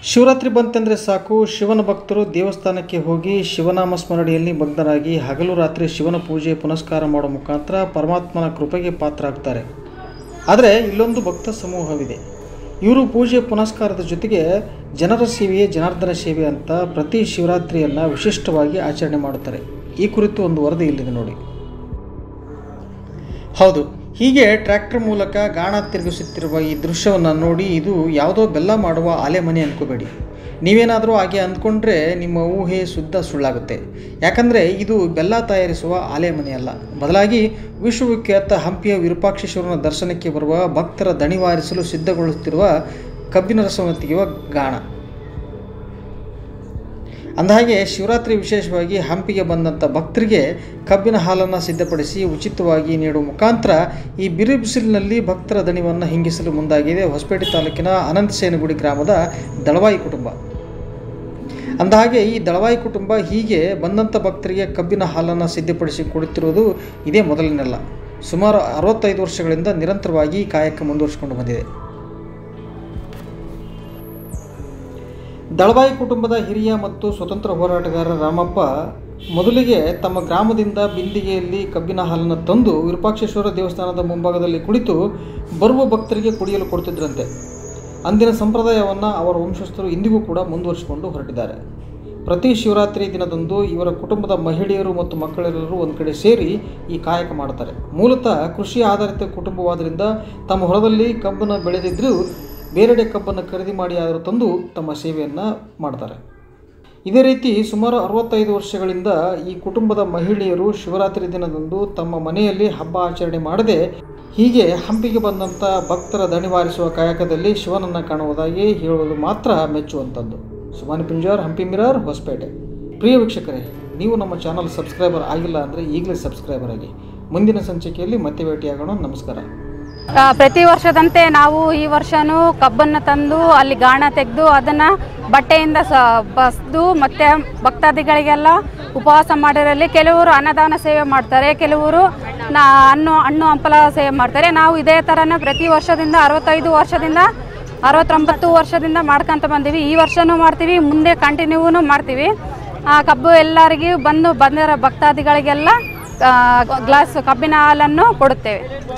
ಶಿವರಾತ್ರಿ ಬಂತೆಂದರೆ ಸಾಕು ಶಿವನ ಭಕ್ತರು ದೇವಸ್ಥಾನಕ್ಕೆ ಹೋಗಿ ಶಿವನಾಮ ಸ್ಮರಣೆಯಲ್ಲಿ ಮಗ್ನರಾಗಿ ಹಗಲು ರಾತ್ರಿ ಶಿವನ ಪೂಜೆ ಪುನಸ್ಕಾರ ಮಾಡೋ ಮುಖಾಂತರ ಪರಮಾತ್ಮನ ಕೃಪೆಗೆ ಪಾತ್ರರಾಗ್ತಾರೆ ಆದರೆ ಇಲ್ಲೊಂದು ಭಕ್ತ ಸಮೂಹವಿದೆ ಇವರು ಪೂಜೆ ಪುನಸ್ಕಾರದ ಜೊತೆಗೆ ಜನರ ಸೇವೆಯೇ ಜನಾರ್ದನ ಸೇವೆ ಅಂತ ಪ್ರತಿ ಶಿವರಾತ್ರಿಯನ್ನು ವಿಶಿಷ್ಟವಾಗಿ ಆಚರಣೆ ಮಾಡುತ್ತಾರೆ ಈ ಕುರಿತು ಒಂದು ವರದಿ ಇಲ್ಲಿದೆ ನೋಡಿ ಹೌದು ಹೀಗೆ ಟ್ರ್ಯಾಕ್ಟರ್ ಮೂಲಕ ಗಾಣ ತಿರುಗಿಸುತ್ತಿರುವ ಈ ದೃಶ್ಯವನ್ನು ನೋಡಿ ಇದು ಯಾವುದೋ ಬೆಲ್ಲ ಮಾಡುವ ಆಲೆ ಮನೆ ಅನ್ಕೋಬೇಡಿ ನೀವೇನಾದರೂ ಹಾಗೆ ಅಂದ್ಕೊಂಡ್ರೆ ನಿಮ್ಮ ಊಹೆ ಶುದ್ಧ ಸುಳ್ಳಾಗುತ್ತೆ ಯಾಕಂದರೆ ಇದು ಬೆಲ್ಲ ತಯಾರಿಸುವ ಆಲೆ ಮನೆ ಅಲ್ಲ ಬದಲಾಗಿ ವಿಶ್ವವಿಖ್ಯಾತ ಹಂಪಿಯ ವಿರೂಪಾಕ್ಷೇಶ್ವರನ ದರ್ಶನಕ್ಕೆ ಬರುವ ಭಕ್ತರ ದಣಿವಾರಿಸಲು ಸಿದ್ಧಗೊಳ್ಳುತ್ತಿರುವ ಕಬ್ಬಿನ ರಸವನ್ನು ತೆಗೆಯುವ ಗಾಣ ಅಂದಹಾಗೆ ಶಿವರಾತ್ರಿ ವಿಶೇಷವಾಗಿ ಹಂಪಿಗೆ ಬಂದಂಥ ಭಕ್ತರಿಗೆ ಕಬ್ಬಿನ ಹಾಲನ್ನು ಸಿದ್ಧಪಡಿಸಿ ಉಚಿತವಾಗಿ ನೀಡುವ ಮುಖಾಂತರ ಈ ಬಿರು ಬಿಸಿಲಿನಲ್ಲಿ ಭಕ್ತರ ದಣಿವನ್ನು ಹಿಂಗಿಸಲು ಮುಂದಾಗಿದೆ ಹೊಸಪೇಟೆ ತಾಲೂಕಿನ ಅನಂತಸೇನಗುಡಿ ಗ್ರಾಮದ ದಳವಾಯಿ ಕುಟುಂಬ ಅಂದಹಾಗೆ ಈ ದಳವಾಯಿ ಕುಟುಂಬ ಹೀಗೆ ಬಂದಂಥ ಭಕ್ತರಿಗೆ ಕಬ್ಬಿನ ಹಾಲನ್ನು ಸಿದ್ಧಪಡಿಸಿ ಕೊಡುತ್ತಿರುವುದು ಇದೇ ಮೊದಲನೆಲ್ಲ ಸುಮಾರು ಅರವತ್ತೈದು ವರ್ಷಗಳಿಂದ ನಿರಂತರವಾಗಿ ಈ ಕಾಯಕ ಮುಂದುವರಿಸಿಕೊಂಡು ಬಂದಿದೆ ದಳವಾಯಿ ಕುಟುಂಬದ ಹಿರಿಯ ಮತ್ತು ಸ್ವತಂತ್ರ ಹೋರಾಟಗಾರ ರಾಮಪ್ಪ ಮೊದಲಿಗೆ ತಮ್ಮ ಗ್ರಾಮದಿಂದ ಬಿಂದಿಗೆಯಲ್ಲಿ ಕಬ್ಬಿನ ಹಾಲನ್ನು ತಂದು ವಿರೂಪಾಕ್ಷೇಶ್ವರ ದೇವಸ್ಥಾನದ ಮುಂಭಾಗದಲ್ಲಿ ಕುಳಿತು ಬರುವ ಭಕ್ತರಿಗೆ ಕುಡಿಯಲು ಕೊಡುತ್ತಿದ್ದರಂತೆ ಅಂದಿನ ಸಂಪ್ರದಾಯವನ್ನು ಅವರ ವಂಶಸ್ಥರು ಇಂದಿಗೂ ಕೂಡ ಮುಂದುವರಿಸಿಕೊಂಡು ಹೊರಟಿದ್ದಾರೆ ಪ್ರತಿ ಶಿವರಾತ್ರಿ ದಿನದಂದು ಇವರ ಕುಟುಂಬದ ಮಹಿಳೆಯರು ಮತ್ತು ಮಕ್ಕಳೆಲ್ಲರೂ ಒಂದು ಕಡೆ ಸೇರಿ ಈ ಕಾಯಕ ಮಾಡ್ತಾರೆ ಮೂಲತಃ ಕೃಷಿ ಆಧಾರಿತ ಕುಟುಂಬವಾದ್ದರಿಂದ ತಮ್ಮ ಹೊಲದಲ್ಲಿ ಕಬ್ಬನ್ನು ಬೆಳೆದಿದ್ದರೂ ಬೇರೆಡೆ ಕಬ್ಬನ್ನು ಖರೀದಿ ಮಾಡಿ ಆದರೂ ತಂದು ತಮ್ಮ ಸೇವೆಯನ್ನು ಮಾಡ್ತಾರೆ ಇದೇ ರೀತಿ ಸುಮಾರು ಅರವತ್ತೈದು ವರ್ಷಗಳಿಂದ ಈ ಕುಟುಂಬದ ಮಹಿಳೆಯರು ಶಿವರಾತ್ರಿ ದಿನದಂದು ತಮ್ಮ ಮನೆಯಲ್ಲಿ ಹಬ್ಬ ಆಚರಣೆ ಮಾಡದೆ ಹೀಗೆ ಹಂಪಿಗೆ ಬಂದಂಥ ಭಕ್ತರ ದಣಿವಾರಿಸುವ ಕಾಯಕದಲ್ಲಿ ಶಿವನನ್ನು ಕಾಣುವುದಾಗಿ ಹೇಳುವುದು ಮಾತ್ರ ಮೆಚ್ಚುವಂಥದ್ದು ಸುಮಾನಿ ಪಿಂಜಾರ್ ಹಂಪಿ ಮಿರಾರ್ ಹೊಸಪೇಟೆ ಪ್ರಿಯ ವೀಕ್ಷಕರೇ ನೀವು ನಮ್ಮ ಚಾನಲ್ ಸಬ್ಸ್ಕ್ರೈಬರ್ ಆಗಿಲ್ಲ ಅಂದರೆ ಈಗಲೇ ಸಬ್ಸ್ಕ್ರೈಬರ್ ಆಗಿ ಮುಂದಿನ ಸಂಚಿಕೆಯಲ್ಲಿ ಮತ್ತೆ ಭೇಟಿಯಾಗೋಣ ನಮಸ್ಕಾರ ಆ, ಪ್ರತಿ ವರ್ಷದಂತೆ ನಾವು ಈ ವರ್ಷನೂ ಕಬ್ಬನ್ನು ತಂದು ಅಲ್ಲಿ ಗಾಣ ತೆಗೆದು ಅದನ್ನು ಬಟ್ಟೆಯಿಂದ ಸ ಬಸ್ದು ಮತ್ತು ಭಕ್ತಾದಿಗಳಿಗೆಲ್ಲ ಉಪವಾಸ ಮಾಡಿರಲ್ಲಿ ಕೆಲವರು ಅನ್ನದಾನ ಸೇವೆ ಮಾಡ್ತಾರೆ ಕೆಲವರು ನಾ ಹಣ್ಣು ಹಣ್ಣು ಹಂಪಲ ಸೇವೆ ಮಾಡ್ತಾರೆ ನಾವು ಇದೇ ಥರನೇ ಪ್ರತಿ ವರ್ಷದಿಂದ ಅರವತ್ತೈದು ವರ್ಷದಿಂದ ಅರವತ್ತೊಂಬತ್ತು ವರ್ಷದಿಂದ ಮಾಡ್ಕೊಂತ ಬಂದೀವಿ ಈ ವರ್ಷನೂ ಮಾಡ್ತೀವಿ ಮುಂದೆ ಕಂಟಿನ್ಯೂನು ಮಾಡ್ತೀವಿ ಆ ಕಬ್ಬು ಎಲ್ಲರಿಗೂ ಬಂದು ಬಂದಿರೋ ಭಕ್ತಾದಿಗಳಿಗೆಲ್ಲ ಆ, ಗ್ಲಾಸ್ ಕಬ್ಬಿನ ಹಾಲನ್ನು ಕೊಡುತ್ತೇವೆ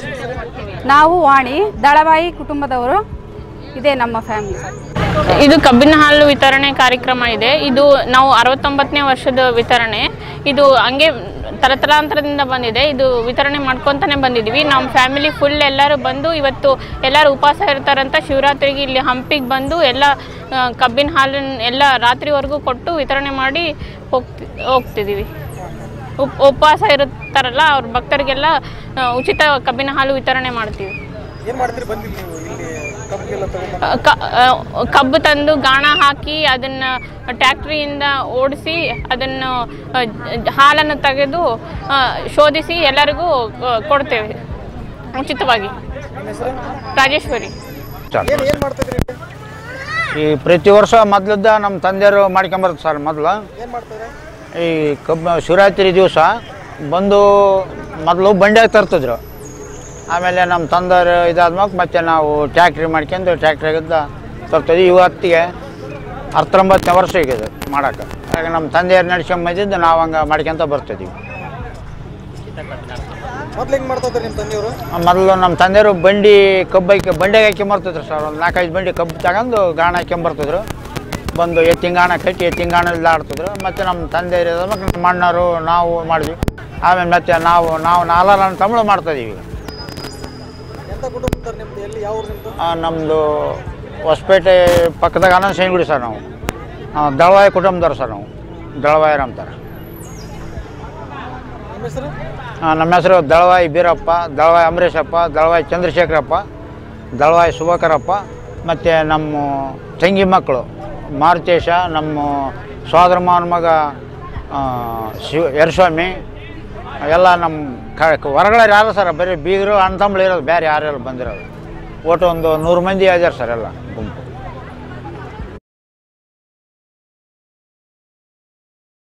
ನಾವು ವಾಣಿ ದಳವಾಯಿ ಕುಟುಂಬದವರು ಇದೇ ನಮ್ಮ ಫ್ಯಾಮಿಲಿ ಇದು ಕಬ್ಬಿನ ಹಾಲು ವಿತರಣೆ ಕಾರ್ಯಕ್ರಮ ಇದೆ ಇದು ನಾವು ಅರವತ್ತೊಂಬತ್ತನೇ ವರ್ಷದ ವಿತರಣೆ ಇದು ಹಂಗೆ ತಲತಲಾಂತರದಿಂದ ಬಂದಿದೆ ಇದು ವಿತರಣೆ ಮಾಡ್ಕೊತಾನೆ ಬಂದಿದ್ದೀವಿ ನಮ್ಮ ಫ್ಯಾಮಿಲಿ ಫುಲ್ ಎಲ್ಲರೂ ಬಂದು ಇವತ್ತು ಎಲ್ಲರೂ ಉಪವಾಸ ಇರ್ತಾರಂತ ಶಿವರಾತ್ರಿಗೆ ಇಲ್ಲಿ ಹಂಪಿಗೆ ಬಂದು ಎಲ್ಲ ಆ, ಕಬ್ಬಿನ ಹಾಲನ್ನ ಎಲ್ಲ ರಾತ್ರಿವರೆಗೂ ಕೊಟ್ಟು ವಿತರಣೆ ಮಾಡಿ ಹೋಗ್ತಿ ಹೋಗ್ತಿದ್ದೀವಿ ಉಪ್ ಉಪವಾಸ ಇರುತ್ತಾರಲ್ಲ ಅವ್ರ ಭಕ್ತರಿಗೆಲ್ಲ ಆ, ಉಚಿತ ಕಬ್ಬಿನ ಹಾಲು ವಿತರಣೆ ಮಾಡ್ತೀವಿ ಏನು ಮಾಡ್ತೀರಿ ಬಂದಿಲ್ಲ ನೀವು ಇಲ್ಲಿ ಕಬ್ಬಿಗೆಲ್ಲ ತಗೊಂಡು ಕ- ಆ, ಕಬ್ಬು ತಂದು ಗಾಣ ಹಾಕಿ ಅದನ್ನ ಟ್ಯಾಕ್ಟ್ರಿಯಿಂದ ಓಡಿಸಿ ಅದನ್ನು ಆ, ಜ- ಹಾಲನ್ನು ತೆಗೆದು ಆ, ಶೋಧಿಸಿ ಎಲ್ಲರಿಗೂ ಆ, ಕೊಡ್ತೇವೆ ಉಚಿತವಾಗಿ ರಾಜೇಶ್ವರಿ ಏನು ಏನು ಮಾಡ್ತಿದ್ರಿ ಈ ಪ್ರತಿ ವರ್ಷ ಮೊದಲಿದ್ದ ನಮ್ಮ ತಂದೆಯವರು ಮಾಡ್ಕೊಂಬರ್ತಾರೆ ಸರ್ ಮೊದಲು ಏನು ಮಾಡ್ತಾರೆ ಈ ಕಬ್ಬ ಶಿವರಾತ್ರಿ ದಿವಸ ಬಂದು ಮೊದಲು ಬಂಡ್ಯಾಗ ತರ್ತಿದ್ರು ಆಮೇಲೆ ನಮ್ಮ ತಂದೆಯವರು ಇದಾದ್ಮೇಲೆ ಮತ್ತೆ ನಾವು ಟ್ಯಾಕ್ಟ್ರಿ ಮಾಡ್ಕೊಂಡು ಟ್ಯಾಕ್ಟ್ರಿಗಿದ್ದ ತರ್ತಿದ್ವಿ ಇವತ್ತಿಗೆ ಹತ್ತೊಂಬತ್ತನೇ ವರ್ಷ ಈಗ ಇದು ಮಾಡೋಕೆ ಆಗ ನಮ್ಮ ತಂದೆಯವ್ರು ನಡ್ಸ್ಕೊಂಬಂದಿದ್ದು ನಾವು ಹಂಗೆ ಮಾಡ್ಕೊಂತ ಬರ್ತಿದ್ವಿ ಮೊದ್ಲು ಹೆಂಗೆ ಮಾಡ್ತಾ ನಿಮ್ಮ ತಂದೆಯವರು ಮೊದಲು ನಮ್ಮ ತಂದೆಯವರು ಬಂಡಿ ಕಬ್ಬು ಹಾಕಿ ಬಂಡೆಗೆ ಹಾಕ್ಕೊಂಬರ್ತಿದ್ರು ಸರ್ ಒಂದು ನಾಲ್ಕೈದು ಬಂಡಿ ಕಬ್ಬು ತಗೊಂಡು ಗಾಣ ಹಾಕ್ಕೊಂಬರ್ತಿದ್ರು ಬಂದು ಎತ್ತಿನ ಗಾಣ ಕಟ್ಟಿ ಎತ್ತಿನ ಗಾಣದಲ್ಲಿ ಆಡ್ತಿದ್ರು ಮತ್ತು ನಮ್ಮ ತಂದೆಯರು ಇದಾದ್ಮೇಲೆ ನಮ್ಮ ಅಣ್ಣವರು ನಾವು ಮಾಡಿದ್ವಿ ಆಮೇಲೆ ಮತ್ತೆ ನಾವು ನಾವು ನಾಲ್ವರು ನನ್ನ ತಮಿಳು ಮಾಡ್ತಾಯಿದ್ದೀವಿ ಈಗ ಎಂಥ ಕುಟುಂಬ ಸರ್ ನಿಮ್ದು ಎಲ್ಲಿ ಯಾವ ಊರು ನಿಮ್ಮದು ಆ, ನಮ್ಮದು ಹೊಸಪೇಟೆ ಪಕ್ಕದಾಗ ಆನಂದ್ ಶೈನ್ಗುಡಿ ಸರ್ ನಾವು ಆ, ದಳವಾಯಿ ಕುಟುಂಬದವ್ರು ಸರ್ ನಾವು ದಳವಾಯರು ಅಂತಾರೆ ನಿಮ್ಮ ಹೆಸರು ಆ, ನಮ್ಮ ಹೆಸರು ದಳವಾಯಿ ಬೀರಪ್ಪ ದಳವಾಯಿ ಅಂಬರೀಷಪ್ಪ ದಳವಾಯಿ ಚಂದ್ರಶೇಖರಪ್ಪ ದಳವಾಯಿ ಸುಭಕರಪ್ಪ ಮತ್ತು ನಮ್ಮ ತಂಗಿ ಮಕ್ಕಳು ಮಾರುತೇಶ ನಮ್ಮ ಸೋದರ ಮಾವನ ಮಗ ಆ, ಶಿವ ಯರಸ್ವಾಮಿ ಎಲ್ಲ ನಮ್ಮ ಕ ಹೊರಗಡೆ ಯಾರು ಸರ್ ಬರೀ ಬೀಗರು ಅಣ್ಣ ತಮ್ಮಳು ಇರೋದು ಬೇರೆ ಯಾರೆಲ್ಲ ಬಂದಿರೋದು ಒಟ್ಟು ಒಂದು ನೂರು ಮಂದಿ ಇದ್ದಾರೆ ಸರ್ ಎಲ್ಲ ಗುಂಪು